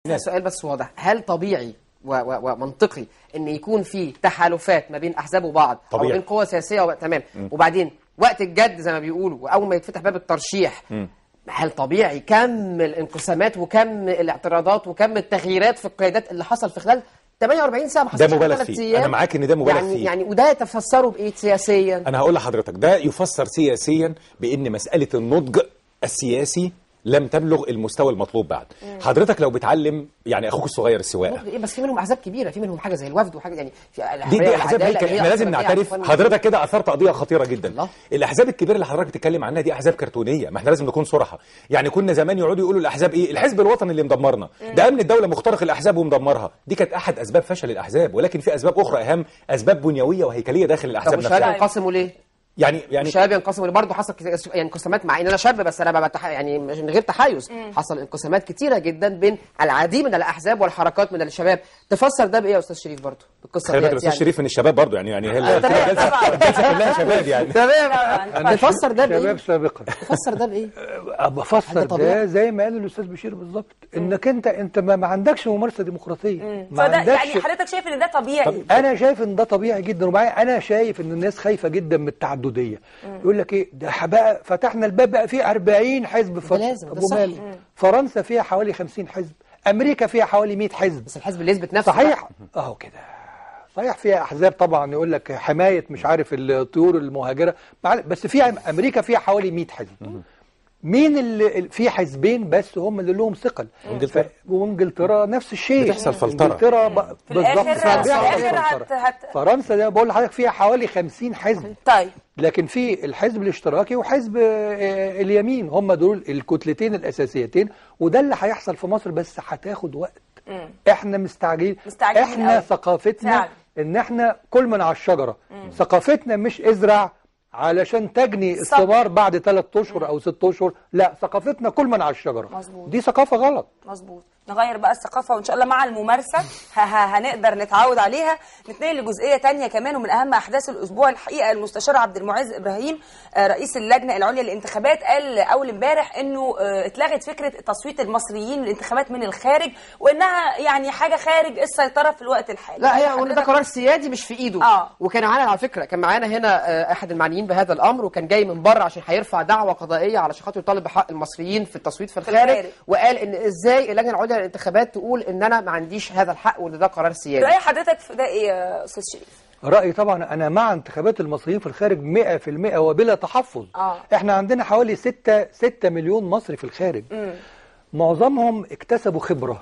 السؤال بس واضح هل طبيعي و- و- ومنطقي ان يكون في تحالفات ما بين احزاب وبعض او طبيعي. بين قوى سياسيه و... تمام وبعدين وقت الجد زي ما بيقولوا واول ما يتفتح باب الترشيح هل طبيعي كم الانقسامات وكم الاعتراضات وكم التغييرات في القيادات اللي حصل في خلال 48 ساعه ما حصلش ده في مبالغ ثلاث فيه. أيام؟ أنا معاك إن ده مبالغ يعني فيه. يعني وده تفسره بايه سياسيا انا هقول لحضرتك ده يفسر سياسيا بان مساله النضج السياسي لم تبلغ المستوى المطلوب بعد حضرتك لو بتعلم يعني اخوك الصغير السواقه ايه بس في منهم احزاب كبيره في منهم حاجه زي الوفد وحاجه يعني في دي الحرية دي احزاب والعدالة هيك اللي هي احنا لازم أكتر فيها نعترف أطفال حضرتك كده اثرت قضيه خطيره جدا الله. الاحزاب الكبيره اللي حضرتك بتتكلم عنها دي احزاب كرتونيه ما احنا لازم نكون صراحه يعني كنا زمان يقعدوا يقولوا الاحزاب ايه الحزب الوطني اللي مدمرنا ده امن الدوله مخترق الاحزاب ومدمرها دي كانت احد اسباب فشل الاحزاب ولكن في اسباب اخرى اهم اسباب بنيويه وهيكليه داخل طب الاحزاب والشباب نفسها ينقسموا ليه؟ يعني يعني الشباب ينقسموا ليه؟ برضه حصل كت- يعني انقسامات مع ان انا شاب بس انا ببقى تح- يعني مش- من غير تحيز حصل انقسامات كتيره جدا بين العديد من الاحزاب والحركات من الشباب تفسر ده بايه يا استاذ شريف برضه؟ بالقصه خلي بالك ديت الاستاذ يعني. شريف من الشباب برضه يعني يعني هي آه، تمام. الجلسه الجلسة كلها شباب يعني تمام تفسر ده بايه؟ شباب سابقا تفسر ده بايه؟ هل بفسر ده طبيعي؟ ده زي ما قال الاستاذ بشير بالظبط انك انت انت ما, ما عندكش ممارسه ديمقراطيه ما فده عندكش يعني حضرتك شايف ان ده طبيعي انا شايف ان ده طبيعي جدا وبعدين انا شايف ان الناس خايفه جدا من التعدديه يقول لك ايه ده بقى فتحنا الباب بقى فيه 40 حزب ف... لازم، ده طب صح. وماله؟ فرنسا فيها حوالي 50 حزب امريكا فيها حوالي 100 حزب بس الحزب اللي يثبت نفسه صحيح اهو كده صحيح فيها احزاب طبعا يقول لك حمايه مش عارف الطيور المهاجره معل- بس في امريكا فيها حوالي 100 حزب مين اللي في حزبين بس هم اللي لهم ثقل وإنجلترا. ف- وانجلترا نفس الشيء بتحصل فلترة. انجلترا ب... في الآخر- بيحصل في الآخر فلترة. هت- هت- فرنسا ده بقول لحضرتك فيها حوالي 50 حزب طيب لكن في الحزب الاشتراكي وحزب آه، اليمين هم دول الكتلتين الاساسيتين وده اللي هيحصل في مصر بس هتاخد وقت احنا مستعجلين مستعجلين احنا قوي. ثقافتنا فعلا. ان احنا كل من على الشجره ثقافتنا مش ازرع علشان تجني الثمار بعد ثلاث اشهر او ست اشهر لا ثقافتنا كل من على الشجره مظبوط. دي ثقافه غلط مظبوط نغير بقى الثقافه وان شاء الله مع الممارسه ه- ه- هنقدر نتعود عليها نتنقل لجزئيه تانية كمان ومن اهم احداث الاسبوع الحقيقه المستشار عبد المعز ابراهيم آه، رئيس اللجنه العليا للانتخابات قال اول امبارح انه آه، اتلغت فكره تصويت المصريين للانتخابات من الخارج وانها يعني حاجه خارج السيطره في الوقت الحالي لا هي حضرتك- وان ده قرار سيادي مش في ايده آه. وكان معانا على فكره كان معانا هنا آه، احد المعنيين بهذا الامر وكان جاي من بره عشان هيرفع دعوه قضائيه علشان خاطر يطالب بحق المصريين في التصويت في الخارج الخارج. وقال ان ازاي اللجنه العليا للانتخابات تقول ان انا ما عنديش هذا الحق وان ده قرار سيادي راي حضرتك في ده ايه يا استاذ شريف رأيي طبعا أنا مع انتخابات المصريين في الخارج 100% وبلا تحفظ آه. احنا عندنا حوالي 6 6 مليون مصري في الخارج معظمهم اكتسبوا خبرة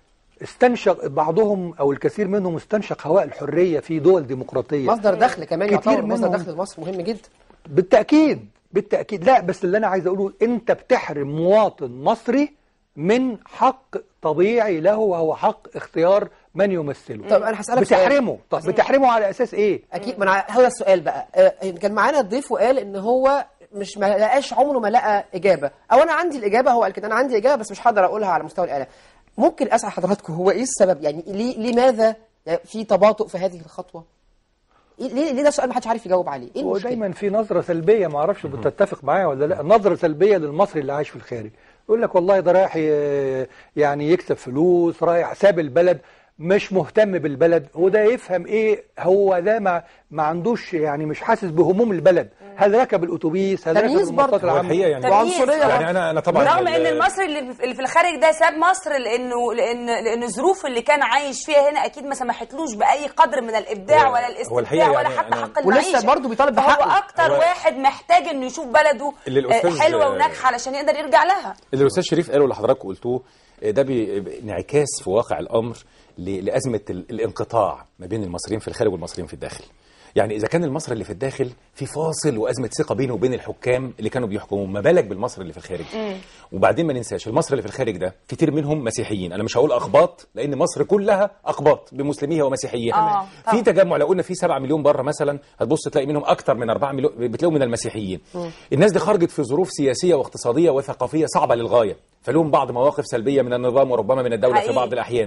استنشق بعضهم أو الكثير منهم استنشق هواء الحرية في دول ديمقراطية مصدر دخل كمان كتير يعتبر مصدر منهم. دخل لمصر مهم جدا بالتأكيد بالتأكيد لا بس اللي أنا عايز أقوله أنت بتحرم مواطن مصري من حق طبيعي له وهو حق اختيار من يمثله طب أنا هسألك سؤال. بتحرمه طب بتحرمه على أساس إيه؟ اكيد ما أنا- هو ده السؤال بقى آه، كان معانا ضيف وقال ان هو مش ما لقاش عمره ما لقى اجابه او انا عندي الاجابه هو قال كده انا عندي اجابه بس مش هقدر اقولها على مستوى الاله ممكن اسال حضراتكم هو ايه السبب يعني ليه لماذا في تباطؤ في هذه الخطوه إيه- ليه ليه ده سؤال ما حدش عارف يجاوب عليه ايه هو المشكله دايما في نظرة سلبية ما اعرفش بتتفق معايا ولا لا نظرة سلبية للمصري اللي عايش في الخارج يقول لك والله ده رايح ي- يعني يكسب فلوس رايح ساب البلد مش مهتم بالبلد وده يفهم ايه هو ده ما ما عندوش يعني مش حاسس بهموم البلد هل ركب الاتوبيس هل ركب تمييز المواصلات برضه. هو العامة الحقيقه يعني تمييز. وعنصريه يعني برضه. انا انا طبعا رغم ان ال- المصري اللي في اللي في الخارج ده ساب مصر لانه لان لان الظروف اللي كان عايش فيها هنا اكيد ما سمحتلوش باي قدر من الابداع هو- ولا هو الاستمتاع الحقيقة ولا يعني حتى أنا- حق ولسه المعيشه برضه بيطالب فهو بحقه. اكتر هو- واحد محتاج انه يشوف بلده اللي آه، الأستاذ- حلوه وناجحه علشان يقدر يرجع لها اللي الاستاذ شريف قاله اللي حضرتك قلتوه آه، ده بي- ب- انعكاس في واقع الامر ل- لازمه ال- الانقطاع ما بين المصريين في الخارج والمصريين في الداخل يعني اذا كان المصري اللي في الداخل في فاصل وازمه ثقه بينه وبين الحكام اللي كانوا بيحكموا ما بالك بالمصري اللي في الخارج وبعدين ما ننساش المصري اللي في الخارج ده كتير منهم مسيحيين انا مش هقول اقباط لان مصر كلها اقباط بمسلميها ومسيحيها آه، في طبعا. تجمع لو قلنا في 7 مليون بره مثلا هتبص تلاقي منهم اكتر من 4 مليون بتلاقوا من المسيحيين الناس دي خرجت في ظروف سياسيه واقتصاديه وثقافيه صعبه للغايه فلهم بعض مواقف سلبيه من النظام وربما من الدوله في حقيقي. بعض الاحيان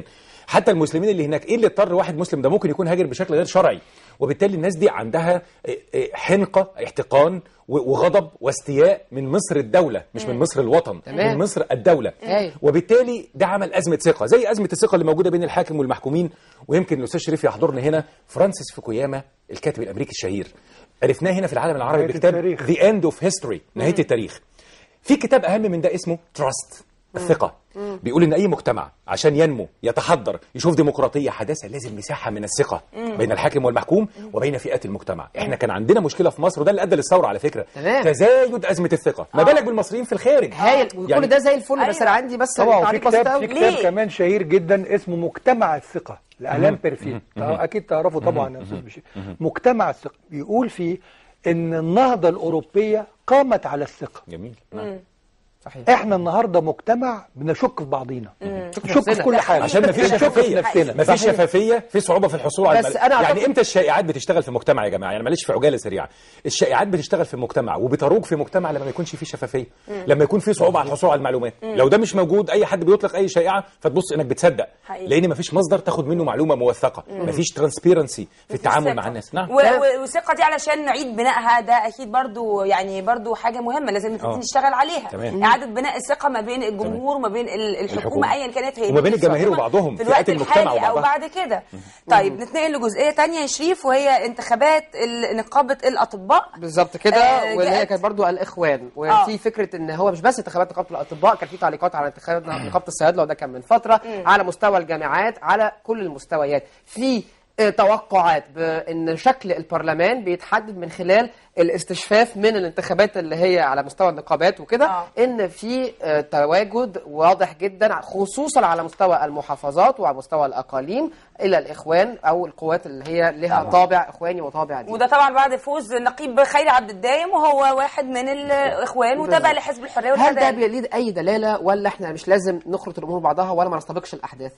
حتى المسلمين اللي هناك ايه اللي اضطر واحد مسلم ده ممكن يكون هاجر بشكل غير شرعي وبالتالي الناس دي عندها إيه، إيه، حنقه احتقان و- وغضب واستياء من مصر الدوله مش من مصر الوطن تمام. من مصر الدوله أيوة. وبالتالي ده عمل ازمه ثقه زي ازمه الثقه اللي موجوده بين الحاكم والمحكومين ويمكن الاستاذ شريف يحضرنا هنا فرانسيس فوكوياما الكاتب الامريكي الشهير عرفناه هنا في العالم العربي نهاية بكتاب التاريخ. The End of History نهايه التاريخ في كتاب اهم من ده اسمه تراست الثقة بيقول ان اي مجتمع عشان ينمو يتحضر يشوف ديمقراطية حداثة لازم مساحة من الثقة بين الحاكم والمحكوم وبين فئات المجتمع احنا كان عندنا مشكلة في مصر وده اللي ادى للثورة على فكرة تمام. تزايد ازمة الثقة ما بالك بالمصريين في الخارج هايل وكل يعني- ده زي الفل بس أيوة. انا عندي بس طبعا وفي تعليق بسيط كتاب قوي في كتاب ليه؟ كمان شهير جدا اسمه مجتمع الثقه لالان بيرفيل اكيد تعرفه طبعا يا استاذ بشير مجتمع الثقه بيقول فيه ان النهضه الاوروبيه قامت على الثقه جميل نعم. صحيح احنا النهارده مجتمع بنشك في بعضينا نشك في نشك في نفسنا. كل حاجه عشان ما فيش بنشك في شفافيه نفسنا ما فيش شفافيه في صعوبه في الحصول على بس المال. أنا يعني أعتقد- امتى الشائعات بتشتغل في مجتمع يا جماعه يعني معلش في عجاله سريعه الشائعات بتشتغل في مجتمع وبتروج في مجتمع لما ما يكونش فيه شفافيه لما يكون فيه صعوبه على الحصول على المعلومات لو ده مش موجود اي حد بيطلق اي شائعه فتبص انك بتصدق حقيقي. لان ما فيش مصدر تاخد منه معلومه موثقه ما فيش ترانسبيرنسي في التعامل مع الثقة. الناس نعم و- و- والثقه دي علشان نعيد بنائها ده اكيد برضو يعني برضو حاجه مهمه لازم نبتدي آه. نشتغل عليها تمام. اعاده بناء الثقه ما بين الجمهور وما بين ال- الحكومه الحكومة. ايا كانت هي وما بين دي الجماهير الصادمة وبعضهم، في فئات الوقت المجتمع الحالي او وبعضها. بعد كده طيب نتنقل لجزئيه تانية يا شريف وهي انتخابات ال- نقابه الاطباء بالظبط كده آه، واللي هي جاءت- كانت برضو الاخوان آه. وفي فكره ان هو مش بس انتخابات نقابه الاطباء كان في تعليقات على انتخابات نقابه الصيادله وده كان من فتره على مستوى الجامعات على كل المستويات في آه، توقعات بان شكل البرلمان بيتحدد من خلال الاستشفاف من الانتخابات اللي هي على مستوى النقابات وكده آه. ان في آه، تواجد واضح جدا خصوصا على مستوى المحافظات وعلى مستوى الاقاليم الى الاخوان او القوات اللي هي لها طابع اخواني وطابع ديني وده طبعا بعد فوز النقيب خيري عبد الدايم وهو واحد من الاخوان وتابع بالظبط. لحزب الحريه هل ده والعداله بيليد اي دلاله ولا احنا مش لازم نخلط الامور بعضها ولا ما نستبقش الاحداث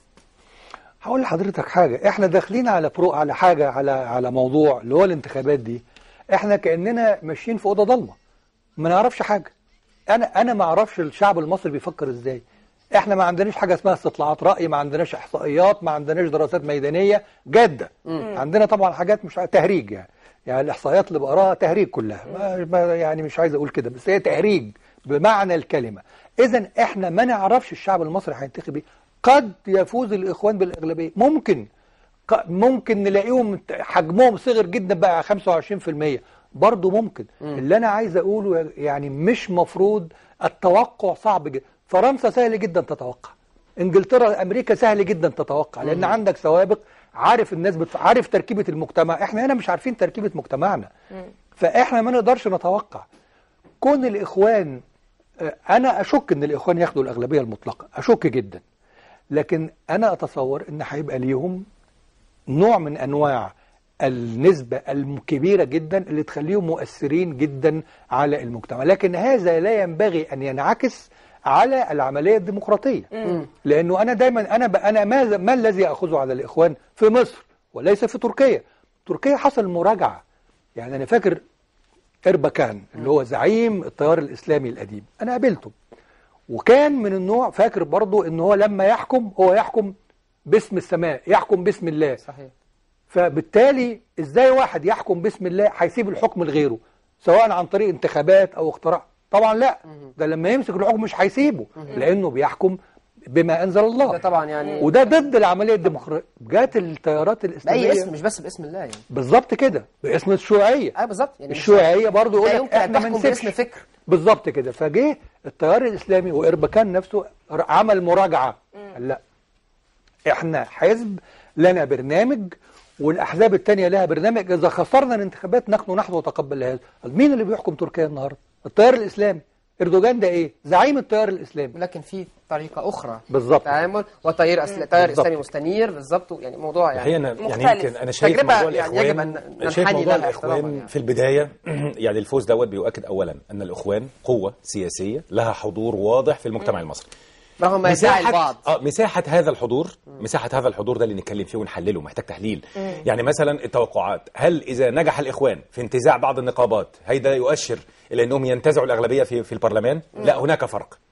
هقول لحضرتك حاجه احنا داخلين على برو على حاجه على على موضوع اللي هو الانتخابات دي احنا كاننا ماشيين في اوضه ضلمه ما نعرفش حاجه انا انا ما اعرفش الشعب المصري بيفكر ازاي احنا ما عندناش حاجه اسمها استطلاعات راي ما عندناش احصائيات ما عندناش دراسات ميدانيه جاده عندنا طبعا حاجات مش تهريج يعني يعني الاحصائيات اللي بقراها تهريج كلها ما ما- يعني مش عايز اقول كده بس هي تهريج بمعنى الكلمه اذا احنا ما نعرفش الشعب المصري هينتخب ايه قد يفوز الاخوان بالاغلبيه ممكن ق- ممكن نلاقيهم حجمهم صغر جدا بقى 25% برضه ممكن اللي انا عايز اقوله يعني مش مفروض التوقع صعب جدا فرنسا سهل جدا تتوقع انجلترا امريكا سهل جدا تتوقع لان عندك سوابق عارف الناس بتف... عارف تركيبه المجتمع احنا هنا مش عارفين تركيبه مجتمعنا فاحنا ما نقدرش نتوقع كون الاخوان آه، انا اشك ان الاخوان ياخدوا الاغلبيه المطلقه اشك جدا لكن انا اتصور ان هيبقى ليهم نوع من انواع النسبة الكبيرة جدا اللي تخليهم مؤثرين جدا على المجتمع لكن هذا لا ينبغي أن ينعكس على العملية الديمقراطية لأنه أنا دايما أنا ب... أنا ما... ما الذي أخذه على الإخوان في مصر وليس في تركيا تركيا حصل مراجعة يعني أنا فاكر إربكان اللي هو زعيم التيار الإسلامي القديم أنا قابلته وكان من النوع فاكر برضه ان هو لما يحكم هو يحكم باسم السماء يحكم باسم الله صحيح فبالتالي ازاي واحد يحكم باسم الله هيسيب الحكم لغيره سواء عن طريق انتخابات او اختراع طبعا لا ده لما يمسك الحكم مش هيسيبه لانه بيحكم بما انزل الله ده طبعا يعني وده ضد العمليه الديمقراطيه جات التيارات الاسلاميه باي اسم مش بس باسم الله يعني بالظبط كده باسم الشيوعيه اه بالظبط يعني مش- الشيوعيه برضه يقول لا لك يمكن ان احنا ما تحكم باسم نسيبش فكر بالظبط كده فجه التيار الاسلامي واربكان نفسه ر- عمل مراجعه قال لا احنا حزب لنا برنامج والاحزاب الثانيه لها برنامج اذا خسرنا الانتخابات نحن نحن نتقبل هذا طب مين اللي بيحكم تركيا النهارده التيار الاسلامي اردوغان ده ايه زعيم التيار الاسلامي لكن في طريقه اخرى بالظبط تعامل وتيار أسل... تيار بالظبط. اسلامي مستنير بالظبط يعني موضوع الحقيقه يعني انا يعني مختلف. يمكن انا شايف تجربة موضوع يعني الاخوان يجب أن شايف ننحني موضوع لها احتراما الاخوان يعني. في البدايه يعني الفوز دوت بيؤكد اولا ان الاخوان قوه سياسيه لها حضور واضح في المجتمع المصري رغم ما يدعي البعض اه مساحه هذا الحضور مساحه هذا الحضور ده اللي نتكلم فيه ونحلله محتاج تحليل يعني مثلا التوقعات هل اذا نجح الاخوان في انتزاع بعض النقابات هيدا يؤشر الى انهم ينتزعوا الاغلبيه في في البرلمان لا هناك فرق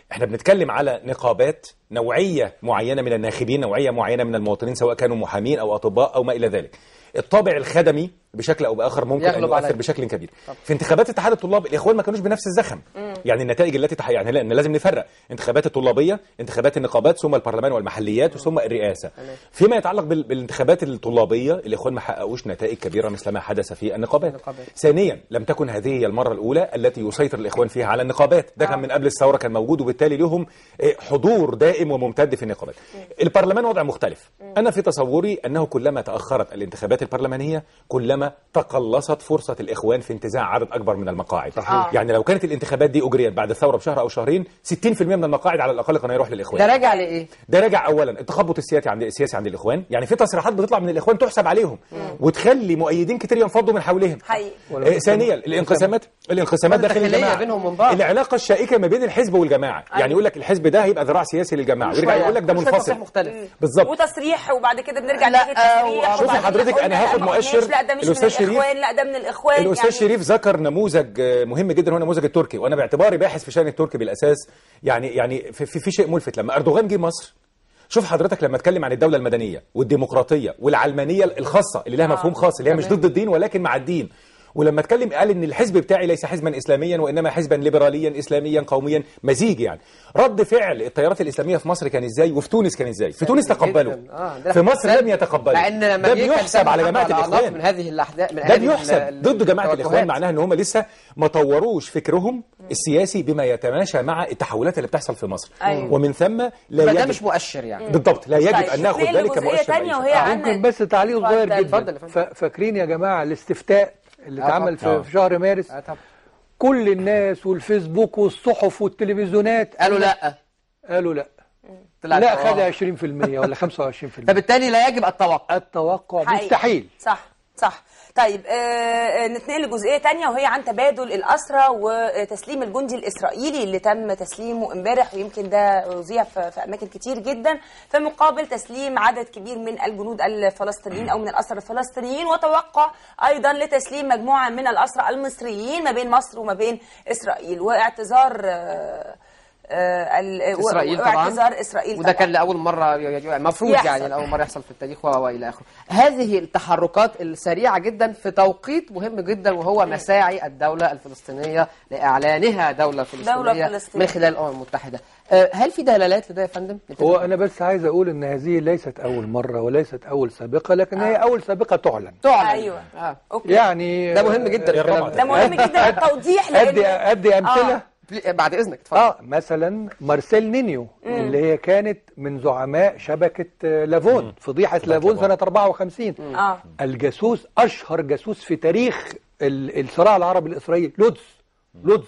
احنا بنتكلم على نقابات نوعيه معينه من الناخبين نوعيه معينه من المواطنين سواء كانوا محامين او اطباء او ما الى ذلك الطابع الخدمي بشكل او باخر ممكن ان يغلب يؤثر عليه. بشكل كبير في انتخابات اتحاد الطلاب الاخوان ما كانوش بنفس الزخم يعني النتائج التي تح... يعني لان لازم نفرق انتخابات الطلابيه انتخابات النقابات ثم البرلمان والمحليات ثم الرئاسه فيما يتعلق بال... بالانتخابات الطلابيه الاخوان ما حققوش نتائج كبيره مثل ما حدث في النقابات النقابات. ثانيا لم تكن هذه هي المره الاولى التي يسيطر الاخوان فيها على النقابات ده كان من قبل الثوره كان موجود وبالتالي لهم إيه، حضور دائم وممتد في النقابات البرلمان وضع مختلف انا في تصوري انه كلما تاخرت الانتخابات البرلمانيه كلما تقلصت فرصه الاخوان في انتزاع عدد اكبر من المقاعد صحيح. يعني لو كانت الانتخابات دي اجريت بعد الثوره بشهر او شهرين 60% من المقاعد على الاقل كان هيروح للاخوان ده راجع لايه؟ ده راجع اولا التخبط السياسي عند السياسي عند الاخوان يعني في تصريحات بتطلع من الاخوان تحسب عليهم وتخلي مؤيدين كتير ينفضوا من حولهم حقيقي آه، ثانيا الانقسامات الانقسامات داخل الداخلية الجماعه بينهم وبين بعض. العلاقه الشائكه ما بين الحزب والجماعه يعني يقول لك الحزب ده هيبقى ذراع سياسي للجماعه ويرجع شوية. يقول لك ده شوية تصريح منفصل مختلف بالظبط وتصريح وبعد كده بنرجع لا، نيجي تصريح آه، شوفي وبعد كده حضرتك، قلنا أنا هاخد لا، ما مؤشر قلناش، لا ده مش من الأستاذ شريف. الاخوان لا ده من الاخوان الاستاذ يعني شريف ذكر نموذج آه، مهم جدا هو نموذج التركي وانا باعتباري باحث في شان التركي بالاساس يعني يعني في, في, في شيء ملفت لما اردوغان جه مصر شوف حضرتك لما اتكلم عن الدوله المدنيه والديمقراطيه والعلمانيه الخاصه اللي لها مفهوم خاص اللي هي مش ضد الدين ولكن مع الدين ولما اتكلم قال ان الحزب بتاعي ليس حزبا اسلاميا وانما حزبا ليبراليا اسلاميا قوميا مزيج يعني رد فعل التيارات الاسلاميه في مصر كان ازاي وفي تونس كان ازاي في تونس تقبلوا جداً. آه، ده في مصر احتساب. لم يتقبلوا مع ان لما ده جه كان بيحسب على سامح جماعه على أعناق الاخوان من هذه الاحداث من ده هذه بيحسب ال- ضد جماعه الاخوان التوجهات. معناها ان هم لسه ما طوروش فكرهم السياسي بما يتماشى مع التحولات اللي بتحصل في مصر أيوة. ومن ثم لا يبقى ده يجب مش مؤشر يعني بالضبط لا يجب طيب، ان ناخد نتنقل ذلك لجزئية كمؤشر تانية رئيسي. وهي آه. عن- ممكن بس تعليق صغير اتفضل. جدا اتفضل يا فندم. ف- فاكرين يا جماعه الاستفتاء اللي آه اتعمل طبعا. في في شهر مارس آه طبعا. كل الناس والفيسبوك والصحف والتلفزيونات قالوا لا قالوا لا طلعت لا آه. خد 20% ولا 25% فبالتالي لا يجب التوقع التوقع حقيقي. مستحيل صح صح طيب آه آه، نتنقل لجزئيه تانية وهي عن تبادل الاسرى وتسليم الجندي الاسرائيلي اللي تم تسليمه امبارح ويمكن ده وزيع في, في اماكن كتير جدا في مقابل تسليم عدد كبير من الجنود الفلسطينيين او من الاسرى الفلسطينيين وتوقع ايضا لتسليم مجموعه من الاسرى المصريين ما بين مصر وما بين اسرائيل واعتذار آه آه ال- اسرائيل طبعا واعتذار اسرائيل وده طبعاً. كان لاول مره المفروض يحصل. يعني لاول مره يحصل في التاريخ و- والى اخره هذه التحركات السريعه جدا في توقيت مهم جدا وهو مساعي الدوله الفلسطينيه لاعلانها دوله فلسطينيه فلسطينية. من خلال الامم المتحده آه، هل في دلالات لده يا فندم هو انا بس عايز اقول ان هذه ليست اول مره وليست اول سابقه لكن هي اول سابقه تعلن تعلن ايوه آه. اوكي يعني ده مهم جدا يا الكلام رب. ده مهم جدا التوضيح ادي لان ادي امثله بلي- بعد اذنك اتفضل اه مثلا مارسيل نينيو اللي هي كانت من زعماء شبكه آه، لافون فضيحه لافون سنه 54 اه الجاسوس اشهر جاسوس في تاريخ ال- الصراع العربي الاسرائيلي لودز لودز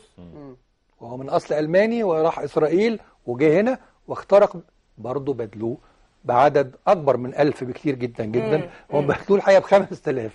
وهو من اصل الماني وراح اسرائيل وجه هنا واخترق برضه بدلوه بعدد اكبر من ألف بكتير جدا جدا هم بدلوه الحقيقه ب 5000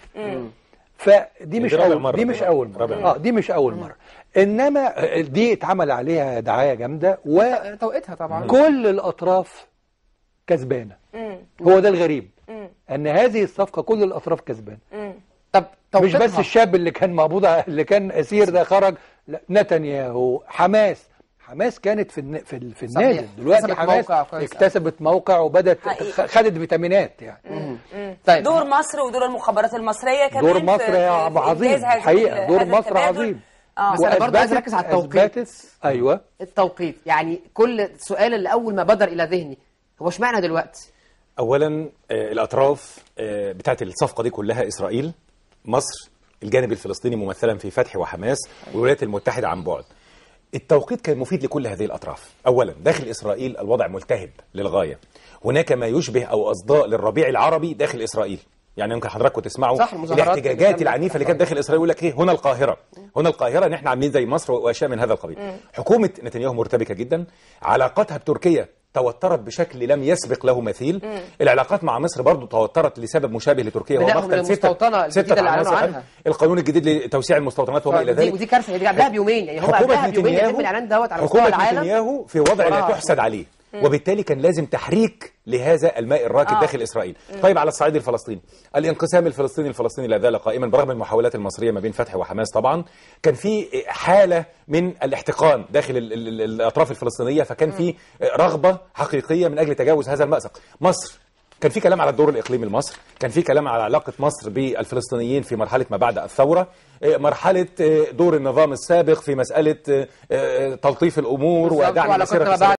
فدي مش رابع اول مرة دي مش دلوقتي. اول مره رابع مرة. اه دي مش اول مره انما دي اتعمل عليها دعايه جامده وكل توقيتها طبعا الاطراف كسبانه هو ده الغريب ان هذه الصفقه كل الاطراف كسبانه طب مش توقيتها بس الشاب اللي كان مقبوض اللي كان اسير ده خرج لا نتنياهو حماس حماس كانت في الن... في, ال... في صحيح. النازل دلوقتي اكتسبت حماس موقع كويس. اكتسبت موقع وبدت حقيقي. خ- خدت فيتامينات يعني طيب دور مصر ودور المخابرات المصريه كمان دور في- مصر في- يا في عظيم إنجاز هذه- الحقيقه دور هذا مصر التبادل. عظيم اه بس أنا برضه عايز وأثبتت- أركز على التوقيت. أثبتت- ايوه التوقيت يعني كل سؤال اللي اول ما بدر الى ذهني هو اشمعنى دلوقتي اولا آه، الاطراف آه، بتاعت الصفقه دي كلها اسرائيل مصر الجانب الفلسطيني ممثلا في فتح وحماس والولايات المتحده عن بعد التوقيت كان مفيد لكل هذه الاطراف اولا داخل اسرائيل الوضع ملتهب للغايه هناك ما يشبه او اصداء للربيع العربي داخل اسرائيل يعني يمكن حضراتكم تسمعوا صح، المظاهرات اللي الاحتجاجات كانت العنيفه اللي كانت داخل اسرائيل يقول لك ايه هنا القاهره هنا القاهره ان احنا عاملين زي مصر واشياء من هذا القبيل حكومه نتنياهو مرتبكه جدا علاقاتها بتركيا توترت بشكل لم يسبق له مثيل العلاقات مع مصر برضو توترت لسبب مشابه لتركيا هو بدأهم مقتل ستة للمستوطنة الجديدة اللي أعلنوا عناصر عنها. القانون الجديد لتوسيع المستوطنات وما الى ودي, ذلك ودي كارثه دي قبلها بيومين يعني هم قبلها حكومة بيومين يتم نتنياهو الاعلان دوت على مستوى حكومة العالم نتنياهو في وضع لا وراها تحسد عليه وبالتالي كان لازم تحريك لهذا الماء الراكد آه. داخل اسرائيل طيب على الصعيد الفلسطيني الانقسام الفلسطيني الفلسطيني لا زال قائما برغم المحاولات المصريه ما بين فتح وحماس طبعا كان في حاله من الاحتقان داخل ال- ال- ال- الاطراف الفلسطينيه فكان في رغبه حقيقيه من اجل تجاوز هذا المأزق مصر كان في كلام على الدور الاقليمي لمصر كان في كلام على علاقه مصر بالفلسطينيين في مرحله ما بعد الثوره آه، مرحله آه، دور النظام السابق في مساله آه، آه، تلطيف الامور بالظبط، ودعم وعلاقتنا مسيره ما بعد